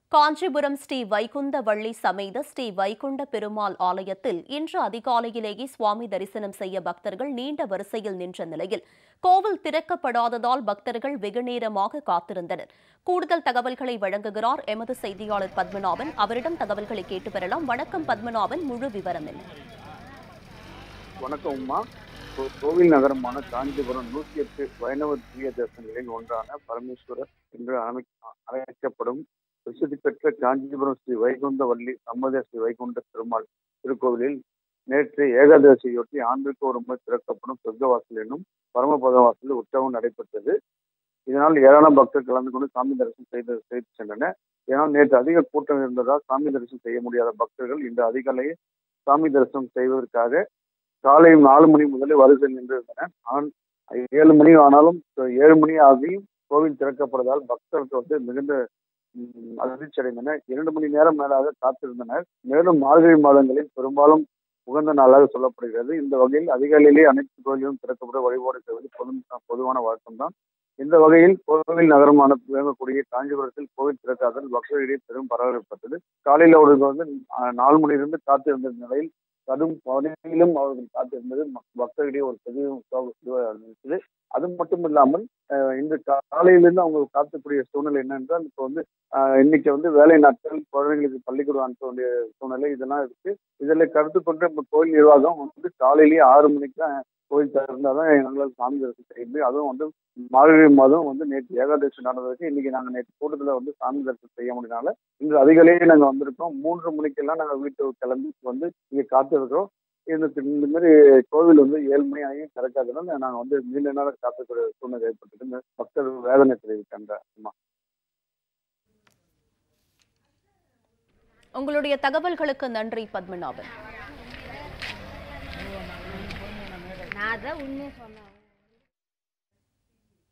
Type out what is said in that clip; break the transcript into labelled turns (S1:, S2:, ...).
S1: காஞ்சிபுரம் ஸ்ரீ வைகுந்த வள்ளி சமேத ஸ்ரீ வைகுண்ட பெருமாள் ஆலயத்தில் இன்று அதிகாலையிலேயே சுவாமி தரிசனம் செய்ய பக்தர்கள் நீண்ட வரிசையில் நின்ற நிலையில் கோவில் திறக்கப்படாததால் பக்தர்கள் வெகுநேரமாக காத்திருந்தனர் கூடுதல் தகவல்களை வழங்குகிறார் எமது செய்தியாளர் பத்மநாபன் அவரிடம் தகவல்களை கேட்டு பெறலாம் வணக்கம் பத்மநாபன் முழு விவரம் என்ன
S2: வணக்கம் உமா கோ- கோவில் நகரமான காஞ்சிபுரம் நூற்றி எட்டு வைணவ திவ்ய தேசங்களில் ஒன்றான பரமேஸ்வரர் என்று அமை அழைக்கப்படும் பிரசித்தி பெற்ற காஞ்சிபுரம் ஸ்ரீ வைகுண்ட வள்ளி சம்மத ஸ்ரீ வைகுண்ட பெருமாள் திருக்கோவிலில் நேற்று ஏகாதசியொட்டி ஆண்டுக்கு ஒரு முறை திறக்கப்படும் சொர்க்கவாசல் என்னும் பரமபதவாசலில் உற்சவம் நடைபெற்றது இதனால் ஏராளம் பக்தர்கள் கலந்து கொண்டு சாமி தரிசனம் செய்து செய்து சென்றனர் ஏனால் நேற்று அதிக கூட்டம் இருந்ததால் சாமி தரிசனம் செய்ய முடியாத பக்தர்கள் இன்று அதிகாலையே சாமி தரிசனம் செய்வதற்காக காலை நாலு மணி முதலே வரிசை நின்றிருந்தனர் ஆனால் ஏழு மணி ஆனாலும் ஏழு மணி ஆகியும் கோவில் திறக்கப்படுவதால் பக்தர்கள் வந்து மிகுந்த ம், அதிர்ச்சி அடைந்தனர் இரண்டு மணி நேரம் மேலாக காத்திருந்தனர் மேலும் மார்கழி மாதங்களில் பெரும்பாலும் உகந்த நாளாக சொல்லப்படுகிறது இந்த வகையில் அதிகாலையிலே அனைத்து கோயிலும் திறக்கப்பட வழிபாடு செய்வது பொது பொதுவான வழக்கம்தான் இந்த வகையில் கோவில் நகரமான விளங்கக்கூடிய காஞ்சிபுரத்தில் கோவில் திறக்காதல் பக்தர்களிடையே பெரும் பரபரப்பட்டது காலையில் அவர்கள் வந்து அஹ், நாலு மணியிலிருந்து காத்திருந்த நிலையில் கடும் பணியிலும் அவர்கள் காத்திருந்தது ம- பக்தர்களிடையே ஒரு பெரிய உற்சாக- இதுவாக இருந்துச்சு அது மட்டும் இல்லாமல் அஹ், இன்று காலையிலிருந்து அவங்க காத்தக்கூடிய சூழ்நிலை என்னென்றால் இப்போ வந்து அஹ், இன்னைக்கு வந்து வேலை நாட்கள் குழந்தைங்களுக்கு பள்ளிக்கூடம் அனுப்ப வேண்டிய சூழ்நிலை இதெல்லாம் இருக்கு இதில் கருத்து கொண்டு நம்ம கோயில் நிர்வாகம் வந்து காலையிலேயே ஆறு மணிக்கு தான் கோயில் திறந்தால் தான் எங்களால் சாமி தரிசனம் செய்ய முடியும் அதுவும் வந்து மார்கழி மாதம் வந்து நேற்று ஏகாதசி நடந்ததுக்கு இன்னைக்கு நாங்கள் நேற்று கூட்டத்தில் வந்து சாமி தரிசனம் செய்ய முடியனால இன்று அதிகாலையே நாங்கள் வந்திருக்கோம் மூன்று மணிக்கெல்லாம் நாங்கள் வீட்டு கிளம்பி வந்து இங்கே காத்திருக்கிறோம் எனக்கு இந்த மாதிரி கோவில் வந்து ஏழு மணி ஆகியும் திறக்காதனால நாங்கள் வந்து நீண்ட நேரம் காத்துக்கூடிய சூழ்நிலை ஏற்பட்டது இந்த பக்தர் வேதனை தெரிவிக்கின்ற அம்மா
S1: உங்களுடைய தகவல்களுக்கு நன்றி பத்மநாபன்
S3: நான் தான் உண்மையை சொன்னேன்